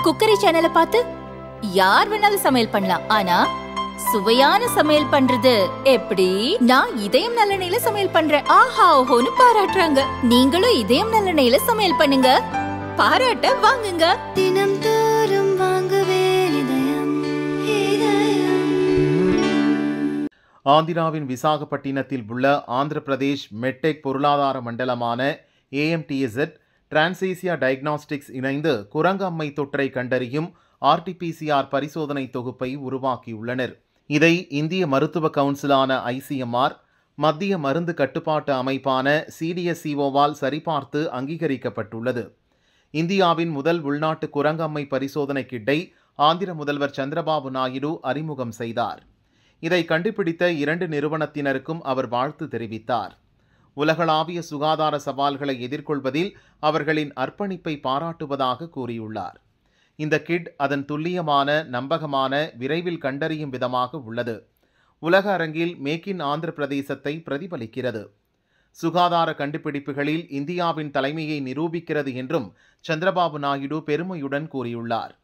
cookery சேனலை பார்த்து யார் வேணாலும் சமையல் பண்ணலாம் ஆனா சுவையான சமையல் பண்றது எப்படி நான் இதயம் நல்லெண்ணெயில சமையல் பண்றேன் ஆஹா ஓஹோன்னு பாராட்டுறாங்க நீங்களும் இதயம் நல்லெண்ணெயில சமையல் பண்ணுங்க பாராட்ட வாங்குங்க தினம் தோறும் வாங்குவே இதயம் இதயம் ஆந்திராவின் விசாகப்பட்டினத்தில் உள்ள ஆந்திர பிரதேஷ் மெட்டெக் பொருளாதார மண்டலமான ஏஎம்டிஎஸ்எட் டிரான்சேசியா டயக்னாஸ்டிக்ஸ் இணைந்து குரங்கம்மை தொற்றை கண்டறியும் ஆர்டிபிசிஆர் பரிசோதனை தொகுப்பை உருவாக்கியுள்ளனர் இதை இந்திய மருத்துவ கவுன்சிலான ஐசிஎம்ஆர் மத்திய மருந்து கட்டுப்பாட்டு அமைப்பான சிடிஎஸ்சிஓவால் சரிபார்த்து அங்கீகரிக்கப்பட்டுள்ளது இந்தியாவின் முதல் உள்நாட்டு குரங்கம்மை பரிசோதனை கிட்டை ஆந்திர முதல்வர் சந்திரபாபு நாயுடு அறிமுகம் செய்தார் இதை கண்டுபிடித்த இரண்டு நிறுவனத்தினருக்கும் அவர் வாழ்த்து தெரிவித்தார் உலகளாவிய சுகாதார சவால்களை எதிர்கொள்வதில் அவர்களின் அர்ப்பணிப்பை பாராட்டுவதாக கூறியுள்ளார் இந்த கிட் அதன் துல்லியமான நம்பகமான விரைவில் கண்டறியும் விதமாக உள்ளது உலக அரங்கில் மேக் இன் ஆந்திர பிரதேசத்தை பிரதிபலிக்கிறது சுகாதார கண்டுபிடிப்புகளில் இந்தியாவின் தலைமையை நிரூபிக்கிறது என்றும் சந்திரபாபு நாயுடு பெருமையுடன் கூறியுள்ளார்